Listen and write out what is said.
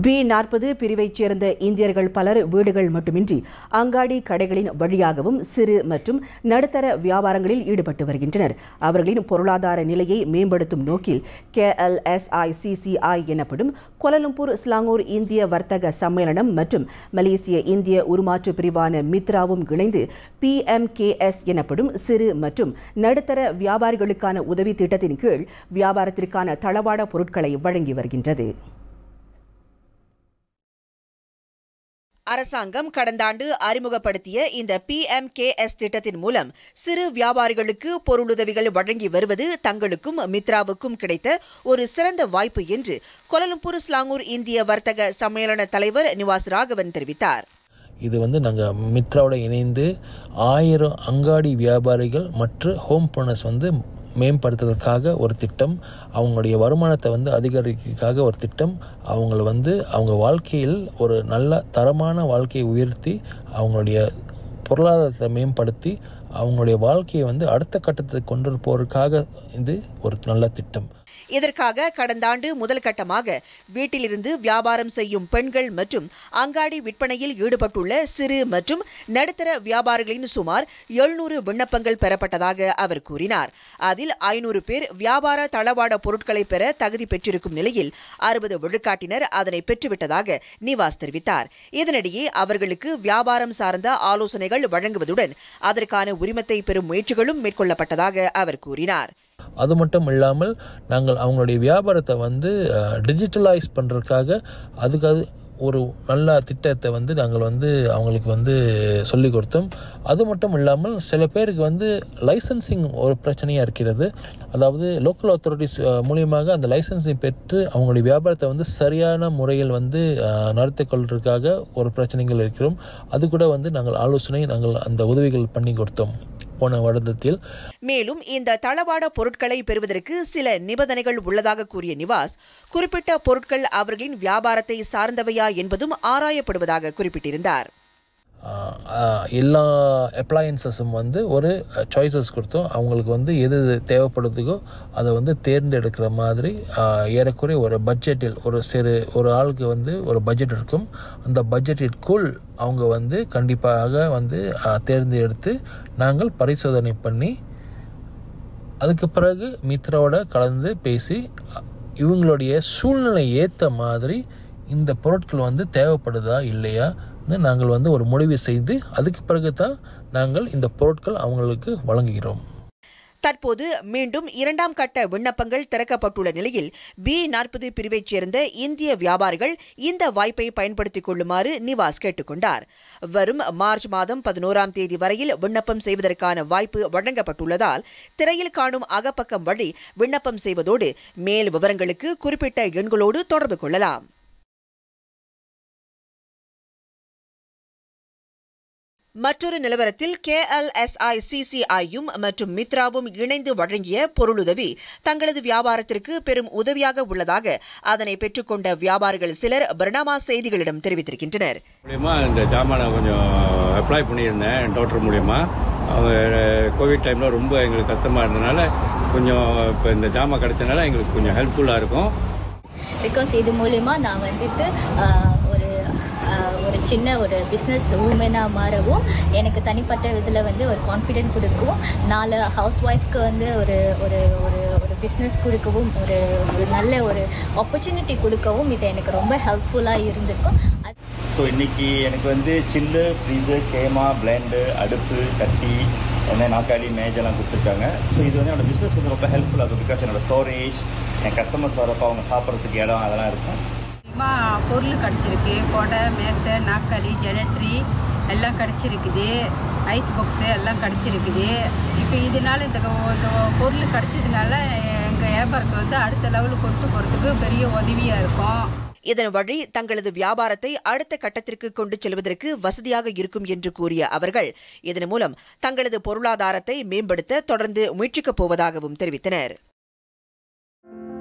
B நாற்பது பிரிவைச் சேர்ந்த இந்தியர்கள் பலர் வீடுகள் மட்டுமின்றி அங்காடி கடைகளின் வழியாகவும் சிறு மற்றும் நடுத்தர வியாபாரங்களில் ஈடுபட்டு வருகின்றனர் அவர்களின் பொருளாதார நிலையை மேம்படுத்தும் நோக்கில் கேஎல்எஸ்ஐசிசிஐ எனப்படும் கோலலம்பூர் ஸ்லாங்கூர் இந்திய வர்த்தக சம்மேளனம் மற்றும் மலேசிய இந்திய உருமாற்று பிரிவான மித்ராவும் இணைந்து பிஎம்கேஎஸ் எனப்படும் சிறு மற்றும் நடுத்தர வியாபாரிகளுக்கான உதவி திட்டத்தின் கீழ் வியாபாரத்திற்கான தளவாட பொருட்களை வழங்கி வருகின்றது அரசாங்கம் கடந்த ஆண்டு அறிமுகப்படுத்திய இந்த பிஎம்கேஎஸ் திட்டத்தின் மூலம் சிறு வியாபாரிகளுக்கு பொருளுதவிகள் வழங்கி வருவது தங்களுக்கும் மித்ராவுக்கும் கிடைத்த ஒரு சிறந்த வாய்ப்பு என்று கொலலம்பூர் ஸ்லாங்கூர் இந்திய வர்த்தக சம்மேளன தலைவர் நிவாஸ் ராகவன் தெரிவித்தார் இது வந்து நாங்கள் மித்ராவோட இணைந்து ஆயிரம் அங்காடி வியாபாரிகள் மற்றும் ஹோம் ப்ரோனர்ஸ் வந்து மேம்படுத்துவதற்காக ஒரு திட்டம் அவங்களுடைய வருமானத்தை வந்து அதிகரிக்கிறதுக்காக ஒரு திட்டம் அவங்கள வந்து அவங்க வாழ்க்கையில் ஒரு நல்ல தரமான வாழ்க்கையை உயர்த்தி அவங்களுடைய பொருளாதாரத்தை மேம்படுத்தி அவங்களுடைய வாழ்க்கையை வந்து அடுத்த கட்டத்துக்கு கொண்டு போகிறதுக்காக இது ஒரு நல்ல திட்டம் இதற்காக கடந்த ஆண்டு முதல் கட்டமாக வீட்டிலிருந்து வியாபாரம் செய்யும் பெண்கள் மற்றும் அங்காடி விற்பனையில் ஈடுபட்டுள்ள சிறு மற்றும் நடுத்தர வியாபாரிகளின் சுமார் எழுநூறு விண்ணப்பங்கள் பெறப்பட்டதாக அவர் கூறினார் அதில் ஐநூறு பேர் வியாபார தளவாட பொருட்களை பெற தகுதி பெற்றிருக்கும் நிலையில் அறுபது விழுக்காட்டினர் அதனை பெற்றுவிட்டதாக நிவாஸ் தெரிவித்தார் இதனிடையே அவர்களுக்கு வியாபாரம் சார்ந்த ஆலோசனைகள் வழங்குவதுடன் அதற்கான உரிமத்தை பெறும் முயற்சிகளும் மேற்கொள்ளப்பட்டதாக அவர் கூறினார் அது மட்டும் இல்லாமல் நாங்கள் அவங்களுடைய வியாபாரத்தை வந்து டிஜிட்டலைஸ் பண்ணுறதுக்காக அதுக்கு அது ஒரு நல்ல திட்டத்தை வந்து நாங்கள் வந்து அவங்களுக்கு வந்து சொல்லி கொடுத்தோம் அது மட்டும் இல்லாமல் சில பேருக்கு வந்து லைசன்சிங் ஒரு பிரச்சனையாக இருக்கிறது அதாவது லோக்கல் அத்தாரிட்டிஸ் மூலியமாக அந்த லைசன்ஸை பெற்று அவங்களுடைய வியாபாரத்தை வந்து சரியான முறையில் வந்து நடத்தி கொள்றதுக்காக ஒரு பிரச்சனைகள் இருக்கிறோம் அது கூட வந்து நாங்கள் ஆலோசனை நாங்கள் அந்த உதவிகள் பண்ணி கொடுத்தோம் போன வருடத்தில் மேலும் இந்த தளவாட பொருட்களை பெறுவதற்கு சில நிபந்தனைகள் உள்ளதாக கூறிய நிவாஸ் குறிப்பிட்ட பொருட்கள் அவர்களின் வியாபாரத்தை சார்ந்தவையா என்பதும் ஆராயப்படுவதாக குறிப்பிட்டிருந்தார் எல்லா அப்ளையன்சஸும் வந்து ஒரு சாய்ஸஸ் கொடுத்தோம் அவங்களுக்கு வந்து எது தேவைப்படுதுக்கோ அதை வந்து தேர்ந்தெடுக்கிற மாதிரி ஏறக்குறைய ஒரு பட்ஜெட்டில் ஒரு சிறு ஒரு ஆளுக்கு வந்து ஒரு பட்ஜெட் இருக்கும் அந்த பட்ஜெட்டிற்குள் அவங்க வந்து கண்டிப்பாக வந்து தேர்ந்தெடுத்து நாங்கள் பரிசோதனை பண்ணி அதுக்கு பிறகு மித்ராவோட கலந்து பேசி இவங்களுடைய சூழ்நிலை ஏற்ற மாதிரி இந்த பொருட்கள் வந்து தேவைப்படுதா இல்லையா நாங்கள் வந்து ஒரு முடிவு செய்து அதுக்கு பிறகு தான் நாங்கள் இந்த பொருட்கள் அவங்களுக்கு வழங்குகிறோம் தற்போது மீண்டும் இரண்டாம் கட்ட விண்ணப்பங்கள் திறக்கப்பட்டுள்ள நிலையில் பி நாற்பது பிரிவைச் சேர்ந்த இந்திய வியாபாரிகள் இந்த வாய்ப்பை பயன்படுத்திக் கொள்ளுமாறு நிவாஸ் கேட்டுக்கொண்டார் வரும் மார்ச் மாதம் பதினோராம் தேதி வரையில் விண்ணப்பம் செய்வதற்கான வாய்ப்பு வழங்கப்பட்டுள்ளதால் திரையில் காணும் அகப்பக்கம் வழி விண்ணப்பம் செய்வதோடு மேல் விவரங்களுக்கு குறிப்பிட்ட எண்களோடு தொடர்பு கொள்ளலாம் மற்றொரு நிலவரத்தில் கேஎல்எஸ்ஐசிசிஐயும் மற்றும் மித்ராவும் இணைந்து வழங்கிய பொருளுதவி தங்களது வியாபாரத்திற்கு பெரும் உதவியாக உள்ளதாக அதனை பெற்றுக்கொண்ட வியாபாரிகள் சிலர் பர்னாமா செய்திகளிடம் தெரிவித்திருக்கின்றனர் மூலியமா இந்த ஜாமானை கொஞ்சம் அப்ளை பண்ணியிருந்தேன் என் டாக்டர் மூலியமா அவங்க கோவிட் டைமில் ரொம்ப எங்களுக்கு கஷ்டமாக இருந்தனால கொஞ்சம் இப்போ இந்த ஜாமான் கிடைச்சனால எங்களுக்கு கொஞ்சம் ஹெல்ப்ஃபுல்லாக இருக்கும் பிகாஸ் இது மூலிமா நான் வந்துட்டு ஒரு ஒரு சின்ன ஒரு பிஸ்னஸ் உமனாக மாறவும் எனக்கு தனிப்பட்ட இதில் வந்து ஒரு கான்ஃபிடென்ட் கொடுக்கவும் நாலு ஹவுஸ் ஒய்ஃப்க்கு வந்து ஒரு ஒரு ஒரு ஒரு பிஸ்னஸ் கொடுக்கவும் ஒரு ஒரு நல்ல ஒரு ஆப்பர்ச்சுனிட்டி கொடுக்கவும் இது எனக்கு ரொம்ப ஹெல்ப்ஃபுல்லாக இருந்திருக்கும் ஸோ இன்றைக்கி எனக்கு வந்து சில்லு ஃப்ரீசர் கேமா பிளேண்டு அடுப்பு சட்டி என்ன நாக்காளி மேஜெல்லாம் கொடுத்துருக்காங்க ஸோ இது வந்து என்னோடய பிஸ்னஸ் வந்து ரொம்ப ஹெல்ப்ஃபுல்லாக இருக்கும் பிகாஸ் என்னோடய ஸ்டோரேஜ் என் கஸ்டமர்ஸ் வரப்போ அவங்க சாப்பிட்றதுக்கு இடம் அதெல்லாம் இருக்கும் பொருள் கிடச்சிருக்கு கொடை மேசை நாக்காளி ஜெனட்ரி எல்லாம் கிடச்சிருக்குது ஐஸ் பாக்ஸு எல்லாம் கிடச்சிருக்குது இப்போ இதனால இந்த பொருள் கிடச்சதுனால எங்கள் வியாபாரத்தை வந்து அடுத்த லெவலுக்கு கொண்டு போகிறதுக்கு பெரிய உதவியாக இருக்கும் இதன் வழி தங்களது வியாபாரத்தை அடுத்த கட்டத்திற்கு கொண்டு செல்வதற்கு வசதியாக இருக்கும் என்று கூறிய அவர்கள் இதன் மூலம் தங்களது பொருளாதாரத்தை மேம்படுத்த தொடர்ந்து முயற்சிக்கப் போவதாகவும் தெரிவித்தனர்